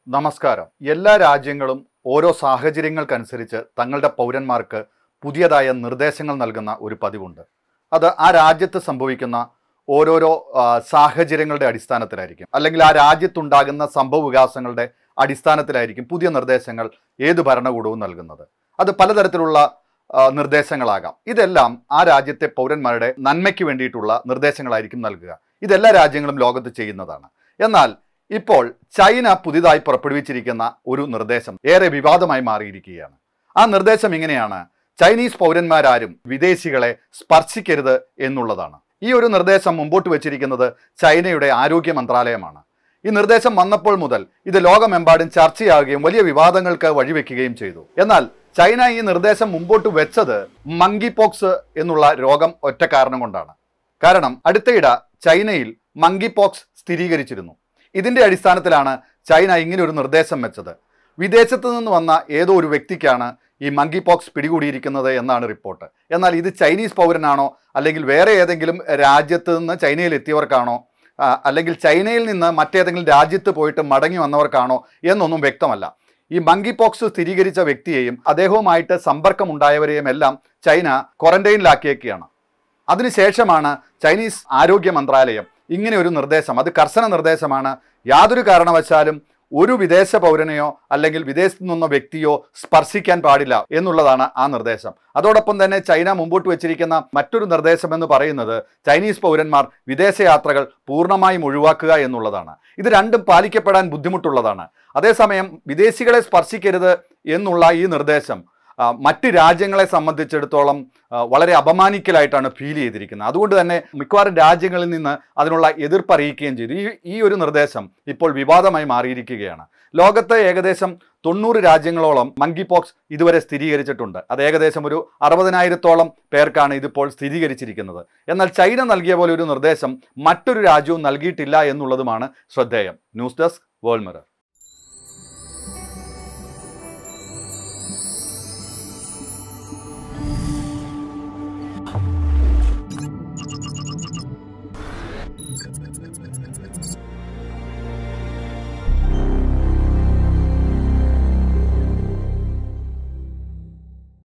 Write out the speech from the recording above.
നമസ്കാരം എല്ലാ രാജ്യങ്ങളും ഓരോ സാഹചര്യങ്ങൾക്കനുസരിച്ച് തങ്ങളുടെ പൗരന്മാർക്ക് പുതിയതായ നിർദ്ദേശങ്ങൾ നൽകുന്ന ഒരു പതിവുണ്ട് അത് ആ രാജ്യത്ത് സംഭവിക്കുന്ന ഓരോരോ ആ, സാഹചര്യങ്ങളുടെ അടിസ്ഥാനത്തിലായിരിക്കും അല്ലെങ്കിൽ ആ രാജ്യത്തുണ്ടാകുന്ന സംഭവ വികാസങ്ങളുടെ അടിസ്ഥാനത്തിലായിരിക്കും പുതിയ നിർദ്ദേശങ്ങൾ ഏത് ഭരണകൂടവും നൽകുന്നത് അത് പലതരത്തിലുള്ള ആ, നിർദ്ദേശങ്ങളാകാം ഇതെല്ലാം ആ രാജ്യത്തെ പൗരന്മാരുടെ നന്മയ്ക്ക് വേണ്ടിയിട്ടുള്ള നിർദ്ദേശങ്ങളായിരിക്കും നൽകുക ഇതെല്ലാ രാജ്യങ്ങളും ലോകത്ത് ചെയ്യുന്നതാണ് എന്നാൽ ഇപ്പോൾ ചൈന പുതിയതായി പുറപ്പെടുവിച്ചിരിക്കുന്ന ഒരു നിർദ്ദേശം ഏറെ വിവാദമായി മാറിയിരിക്കുകയാണ് ആ നിർദ്ദേശം ഇങ്ങനെയാണ് ചൈനീസ് പൗരന്മാരാരും വിദേശികളെ സ്പർശിക്കരുത് എന്നുള്ളതാണ് ഈ ഒരു നിർദ്ദേശം മുമ്പോട്ട് വെച്ചിരിക്കുന്നത് ചൈനയുടെ ആരോഗ്യ മന്ത്രാലയമാണ് ഈ നിർദ്ദേശം വന്നപ്പോൾ മുതൽ ഇത് ലോകമെമ്പാടും ചർച്ചയാകുകയും വലിയ വിവാദങ്ങൾക്ക് വഴിവെക്കുകയും ചെയ്തു എന്നാൽ ചൈന ഈ നിർദ്ദേശം മുമ്പോട്ട് വെച്ചത് മങ്കി പോക്സ് എന്നുള്ള രോഗം ഒറ്റ കാരണം കൊണ്ടാണ് കാരണം അടുത്തയിടെ ചൈനയിൽ മങ്കി പോക്സ് സ്ഥിരീകരിച്ചിരുന്നു ഇതിന്റെ അടിസ്ഥാനത്തിലാണ് ചൈന ഇങ്ങനെ ഒരു നിർദ്ദേശം വെച്ചത് വിദേശത്ത് നിന്ന് വന്ന ഏതോ ഒരു വ്യക്തിക്കാണ് ഈ മങ്കി പോക്സ് പിടികൂടിയിരിക്കുന്നത് എന്നാണ് റിപ്പോർട്ട് എന്നാൽ ഇത് ചൈനീസ് പൗരനാണോ അല്ലെങ്കിൽ വേറെ ഏതെങ്കിലും രാജ്യത്ത് നിന്ന് ചൈനയിൽ എത്തിയവർക്കാണോ ആ, അല്ലെങ്കിൽ ചൈനയിൽ നിന്ന് മറ്റേതെങ്കിലും രാജ്യത്ത് പോയിട്ട് മടങ്ങി വന്നവർക്കാണോ എന്നൊന്നും വ്യക്തമല്ല ഈ മങ്കി പോക്സ് സ്ഥിരീകരിച്ച വ്യക്തിയെയും അദ്ദേഹവുമായിട്ട് സമ്പർക്കമുണ്ടായവരെയും എല്ലാം ചൈന ക്വാറന്റൈനിലാക്കിയേക്കുകയാണ് അതിനുശേഷമാണ് ചൈനീസ് ആരോഗ്യ മന്ത്രാലയം ഇങ്ങനെ ഒരു നിർദ്ദേശം അത് കർശന നിർദ്ദേശമാണ് യാതൊരു കാരണവശാലും ഒരു വിദേശ പൗരനെയോ അല്ലെങ്കിൽ വിദേശത്തു നിന്നോ വ്യക്തിയോ സ്പർശിക്കാൻ പാടില്ല എന്നുള്ളതാണ് ആ നിർദ്ദേശം അതോടൊപ്പം തന്നെ ചൈന മുമ്പോട്ട് വെച്ചിരിക്കുന്ന മറ്റൊരു നിർദ്ദേശം എന്ന് പറയുന്നത് ചൈനീസ് പൗരന്മാർ വിദേശയാത്രകൾ പൂർണ്ണമായും ഒഴിവാക്കുക എന്നുള്ളതാണ് ഇത് രണ്ടും പാലിക്കപ്പെടാൻ ബുദ്ധിമുട്ടുള്ളതാണ് അതേസമയം വിദേശികളെ സ്പർശിക്കരുത് എന്നുള്ള ഈ നിർദ്ദേശം ആ, മറ്റ് രാജ്യങ്ങളെ സംബന്ധിച്ചിടത്തോളം ആ, വളരെ അപമാനിക്കലായിട്ടാണ് ഫീൽ ചെയ്തിരിക്കുന്നത് അതുകൊണ്ട് തന്നെ മിക്കവാറും രാജ്യങ്ങളിൽ നിന്ന് അതിനുള്ള എതിർപ്പ് അറിയിക്കുകയും ചെയ്തു ഈ ഈ ഒരു നിർദ്ദേശം ഇപ്പോൾ വിവാദമായി മാറിയിരിക്കുകയാണ് ലോകത്ത് ഏകദേശം തൊണ്ണൂറ് രാജ്യങ്ങളോളം മങ്കി പോക്സ് ഇതുവരെ സ്ഥിരീകരിച്ചിട്ടുണ്ട് അത് ഏകദേശം ഒരു അറുപതിനായിരത്തോളം പേർക്കാണ് ഇതിപ്പോൾ സ്ഥിരീകരിച്ചിരിക്കുന്നത് എന്നാൽ ചൈന നൽകിയ പോലെ ഒരു നിർദ്ദേശം മറ്റൊരു രാജ്യവും നൽകിയിട്ടില്ല എന്നുള്ളതുമാണ് ശ്രദ്ധേയം ന്യൂസ് ഡെസ്ക് വേൾഡ് മിറർ